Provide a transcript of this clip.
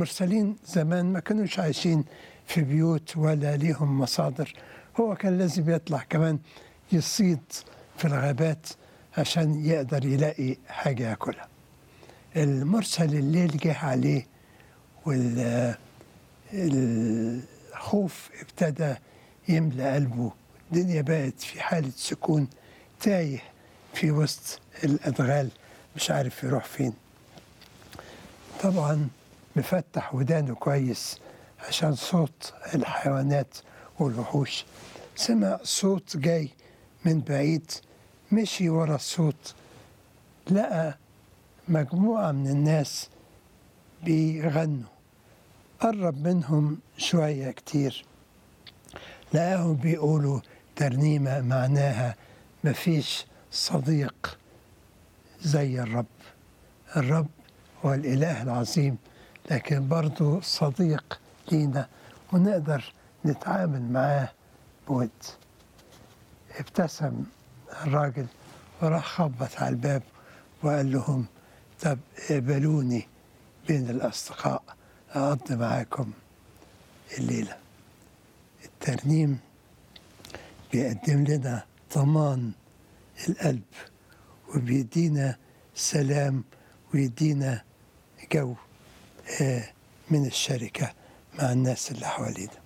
المرسلين زمان ما كانوش عايشين في بيوت ولا ليهم مصادر هو كان لازم يطلع كمان يصيد في الغابات عشان يقدر يلاقي حاجة ياكلها المرسل الليل جه عليه والخوف ابتدى يملى قلبه الدنيا بقت في حالة سكون تايه في وسط الأدغال مش عارف يروح فين طبعا مفتح ودانه كويس عشان صوت الحيوانات والوحوش سمع صوت جاي من بعيد مشي ورا الصوت لقى مجموعة من الناس بيغنوا قرب منهم شوية كتير لقاهم بيقولوا ترنيمة معناها مفيش صديق زي الرب الرب هو الإله العظيم لكن برضه صديق لينا ونقدر نتعامل معاه بود ابتسم الراجل وراح خبط على الباب وقال لهم طب اقبلوني بين الأصدقاء أقضي معاكم الليلة الترنيم بيقدم لنا ضمان القلب وبيدينا سلام ويدينا جو من الشركة مع الناس اللي حوالينا